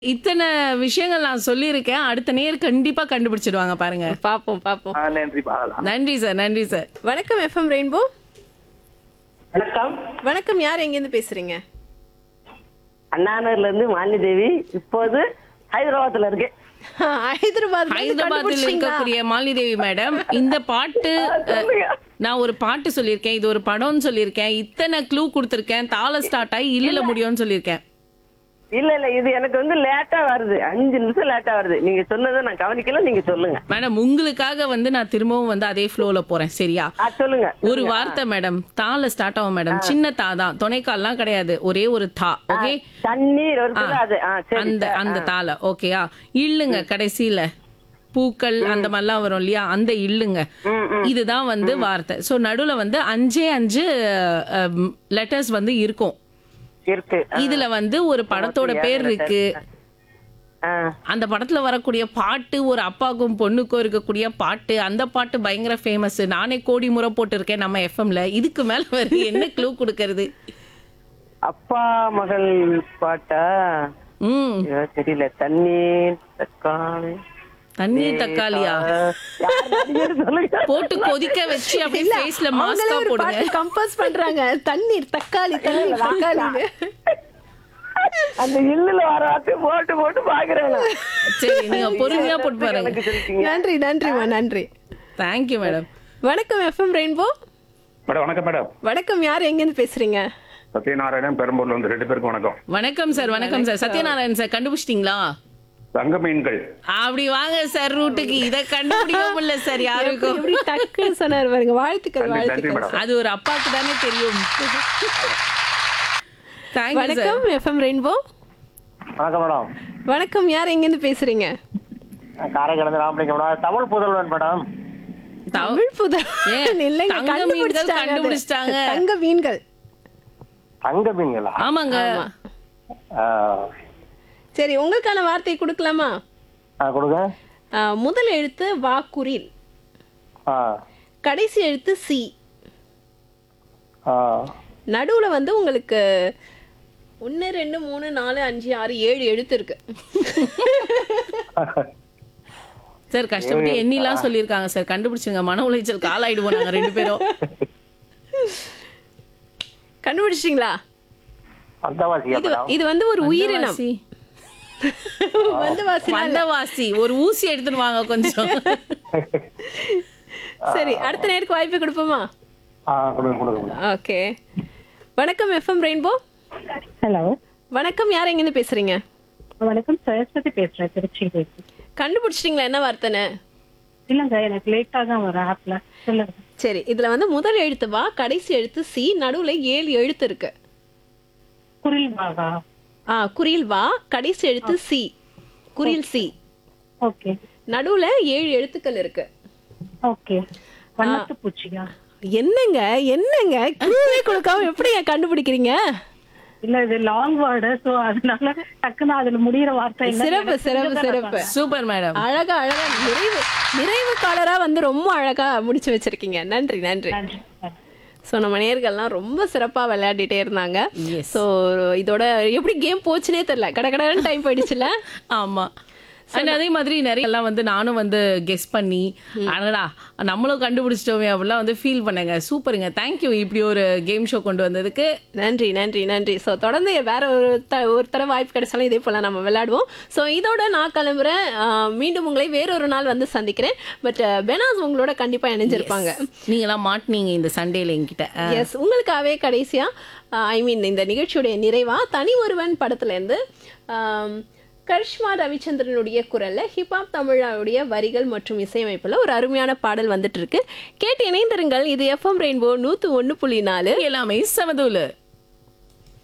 இத்தனை விஷயங்கள் நான் சொல்லியிருக்கேன் அடுத்த நேர் கண்டிப்பா கண்டுபிடிச்சிடுவாங்க பாருங்க பாப்போம் பாப்போம் ஆ நன்றி பார்க்கலாம் நன்றி சார் நன்றி சார் வணக்கம் எஃப்எம் ரெயின்போ வணக்கம் வணக்கம் யார் எங்கேருந்து பேசுறீங்க அண்ணாநகர்ல இருந்து மாலினி தேவி இப்போது ஹைதராபாத்ல இருக்கு ஹைதராபாத் ஹைதராபாத்தில் இருக்கக்கூடிய மாலினி தேவி மேடம் இந்த பாட்டு அஹ், நான் ஒரு பாட்டு சொல்லியிருக்கேன் இது ஒரு படம்னு சொல்லியிருக்கேன் இத்தனை க்ளூ கொடுத்துருக்கேன் தாள ஸ்டார்ட் ஆகி இல்ல முடியும்னு சொல்லியிருக்கேன் இல்ல இல்ல இது எனக்கு வந்து லேட்டா வருது அஞ்சு நிமிஷம் லேட்டா வருது நீங்க சொன்னதை நான் கவனிக்கல நீங்க சொல்லுங்க மேடம் உங்களுக்காக வந்து நான் திரும்பவும் வந்து அதே ஃப்ளோல போறேன் சரியா ஆ சொல்லுங்க ஒரு வார்த்தை மேடம் தால ஸ்டார்ட் ஆகும் மேடம் சின்ன தா தான் துணைக்கால்லாம் கிடையாது ஒரே ஒரு தா ஓகே தண்ணீர் இருக்குது அது ஆ சரி அந்த அந்த தாள ஓகேயா இல்லுங்க கடைசியில பூக்கள் அந்த மாதிரிலாம் வரும் இல்லையா அந்த இல்லுங்க இதுதான் வந்து வார்த்தை சோ நடுவுல வந்து அஞ்சே அஞ்சு லெட்டர்ஸ் வந்து இருக்கும் இருக்கு இதுல வந்து ஒரு படத்தோட பேர் இருக்கு ஆ, அந்த படத்துல வரக்கூடிய பாட்டு ஒரு அப்பாவுக்கும் பொண்ணுக்கும் இருக்கக்கூடிய பாட்டு அந்த பாட்டு பயங்கர ஃபேமஸ் நானே கோடி முறை போட்டிருக்கேன் நம்ம எஃப்எம்ல இதுக்கு மேல வேற என்ன க்ளூ கொடுக்கறது அப்பா மகள் பாட்டா ம் ஐயோ, தெரியல தண்ணீர் தக்காளி தண்ணி தக்காளியா யார் நடிகர் சொல்லுங்க போட்டு கொதிக்க வச்சு அப்படியே ஃபேஸ்ல அவங்களே மாஸ்கா ஒரு போடுங்க பாட்டு கம்போஸ் பண்றாங்க தண்ணீர் தக்காளி தண்ணீர் தக்காளி அந்த இல்லுல வர வார்த்தை போட்டு போட்டு பாக்குறேன் நான். சரி நீங்க பொறுமையா போட்டு பாருங்க எனக்கு சொல்லிட்டீங்க நன்றி நன்றிமா நன்றி தேங்க்யூ மேடம் வணக்கம் எஃப்எம் ரெயின்போ மேடம் வணக்கம் மேடம் வணக்கம் யார் எங்கேருந்து பேசுறீங்க சத்யநாராயணன் பெரம்பூர்ல வந்து ரெண்டு பேருக்கும் வணக்கம் வணக்கம் சார் வணக்கம் சார் சத்யநாராயண் சார் கண்டுபிடிச்சிட்டீங்களா தங்க மீன்கள் அப்படி வாங்க சார் ரூட்டுக்கு இத கண்டுபிடிக்க முடியல சார் யாருக்கும் எப்படி டக்குன்னு சொன்னார் பாருங்க வாழ்த்துக்கள் நன்றி நன்றி வாழ்த்துக்கள் மேடம் அது ஒரு அப்பாக்கு தானே தெரியும் தேங்க்யூ சார் வணக்கம் எஃப்எம் ரெயின்போ வணக்கம் மேடம் வணக்கம் யார் எங்கேருந்து பேசுறீங்க காரைக்கிழந்து ராமலிங்கம் மேடம் தமிழ் புதல்வன் மேடம் தமிழ் புதல் ஏன், இல்லைங்க தங்க மீன்கள் கண்டுபிடிச்சிட்டாங்க அது. கண்டுபிடிச்சிட்டாங்க. தங்க மீன்கள் தங்க மீன்களா ஆமாங்க சரி உங்களுக்கான வார்த்தை கொடுக்கலாமா கொடுங்க ஆ, முதல் எழுத்து வா குரில் ஆ கடைசி எழுத்து சி ஆ நடுவுல வந்து உங்களுக்கு ஒன்று ரெண்டு மூணு நாலு அஞ்சு ஆறு ஏழு எழுத்து இருக்கு சார் கஷ்டப்பட்டு எண்ணிலாம் சொல்லியிருக்காங்க சார் கண்டுபிடிச்சுங்க மன உளைச்சல் காலாயிடுவோம் நாங்க ரெண்டு பேரும் கண்டுபிடிச்சிங்களா அந்தவாசியா இது மேடம் இது வந்து ஒரு உயிரினம் வந்தவாசி. வந்து வாசி வந்தவாசி ஒரு ஊசி எடுத்துட்டு வாங்க கொஞ்சம் சரி அடுத்த நேருக்கு வாய்ப்பு கொடுப்போமா ஆ கொடுங்க கொடுங்க ஓகே வணக்கம் எஃப்எம் ரெயின்போ ஹலோ வணக்கம் யார் எங்கேருந்து பேசுறீங்க வணக்கம் சரஸ்வதி பேசுறேன் திருச்சியிலேருந்து கண்டுபிடிச்சிட்டிங்களா என்ன வார்த்தைன்னு இல்லைங்க எனக்கு லேட்டாக தான் வரும் ஆப்ல சொல்லுங்க சரி இதுல வந்து முதல் எழுத்து வா கடைசி எழுத்து சி நடுவுல ஏழு எழுத்து இருக்கு குரில் பாகா ஆ குறில் வா கடைசி எழுத்து சி குறில் சி ஓகே நடுவுல ஏழு எழுத்துக்கள் இருக்கு ஓகே வண்ணத்து பூச்சியா என்னங்க என்னங்க clue-வே கொடுக்காம எப்படிங்க கண்டுபிடிக்கிறீங்க இல்ல இது லாங் வேர்டு சோ அதனால டக்குன்னு அதுல முடியிற வார்த்தை என்ன சிறப்பு சிறப்பு சிறப்பு சூப்பர் மேடம் அழகா அழகா நிறைவு நிறைவு காலரா வந்து ரொம்ப அழகா முடிச்சு வச்சிருக்கீங்க நன்றி நன்றி நன்றி நன்றி. ஸோ நம்ம நேர்கள்லாம் ரொம்ப சிறப்பா விளையாடிட்டே இருந்தாங்க Yes. ஸோ இதோட எப்படி கேம் போச்சுனே தெரியல கட கடன்னு டைம் போயிடுச்சுல ஆமா அண்ட் அதே மாதிரி நிறைய எல்லாம் வந்து நானும் வந்து கெஸ் பண்ணி அடடா நம்மளும் கண்டுபிடிச்சிட்டோமே அப்படிலாம் வந்து ஃபீல் பண்ணேங்க சூப்பருங்க தேங்க்யூ இப்படி ஒரு கேம் ஷோ கொண்டு வந்ததுக்கு நன்றி நன்றி நன்றி ஸோ தொடர்ந்து வேற ஒரு த ஒரு தடவை வாய்ப்பு கிடைச்சாலும் இதே போல நம்ம விளையாடுவோம் ஸோ இதோட நான் கிளம்புறேன் ஆஹ் மீண்டும் உங்களை வேறொரு நாள் வந்து சந்திக்கிறேன் பட் பெனாஸ் உங்களோட கண்டிப்பா இணைஞ்சிருப்பாங்க நீங்களாம் மாட்டினீங்க இந்த சண்டேல என்கிட்ட அஹ், எஸ் உங்களுக்காகவே கடைசியா ஐ மீன் இந்த நிகழ்ச்சியுடைய நிறைவா தனி ஒருவன் படத்துல இருந்து ஆம், கரிஷ்மா ரவிச்சந்திரனுடைய குரல்ல ஹிப்ஹாப் தமிழாவுடைய வரிகள் மற்றும் இசையமைப்புல ஒரு அருமையான பாடல் வந்துட்டு இருக்கு கேட்டு இணைந்திருங்கள் இது எஃப்எம் ரெயின்போ நூத்து ஒண்ணு புள்ளி நாலு எல்லாமே சமதூலு